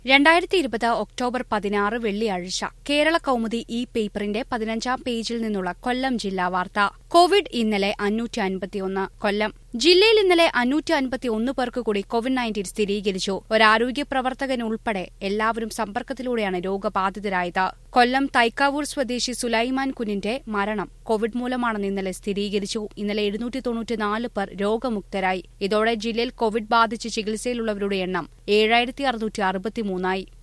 രണ്ടായിരത്തി ഇരുപത് ഒക്ടോബർ പതിനാറ് വെള്ളിയാഴ്ച കേരള കൗമുദി ഇ പേപ്പറിന്റെ പതിനഞ്ചാം പേജിൽ നിന്നുള്ള കൊല്ലം ജില്ലാ വാർത്ത കോവിഡ് ഇന്നലെ അഞ്ഞൂറ്റി അൻപത്തിയൊന്ന് കൊല്ലം ജില്ലയിൽ ഇന്നലെ അഞ്ഞൂറ്റി അൻപത്തിയൊന്ന് പേർക്ക് കൂടി കോവിഡ് നയൻറ്റീൻ സ്ഥിരീകരിച്ചു ഒരാരോഗ്യ പ്രവർത്തകൻ ഉൾപ്പെടെ എല്ലാവരും സമ്പർക്കത്തിലൂടെയാണ് രോഗബാധിതരായത് കൊല്ലം തൈക്കാവൂർ സ്വദേശി സുലൈമാൻ കുഞ്ഞിന്റെ മരണം കോവിഡ് മൂലമാണെന്ന് ഇന്നലെ സ്ഥിരീകരിച്ചു ഇന്നലെ എഴുന്നൂറ്റി തൊണ്ണൂറ്റിനാല് പേർ രോഗമുക്തരായി ഇതോടെ ജില്ലയിൽ കോവിഡ് ബാധിച്ച് ചികിത്സയിലുള്ളവരുടെ എണ്ണം ഏഴായിരത്തി അറുന്നൂറ്റി അറുപത്തിമൂന്നായി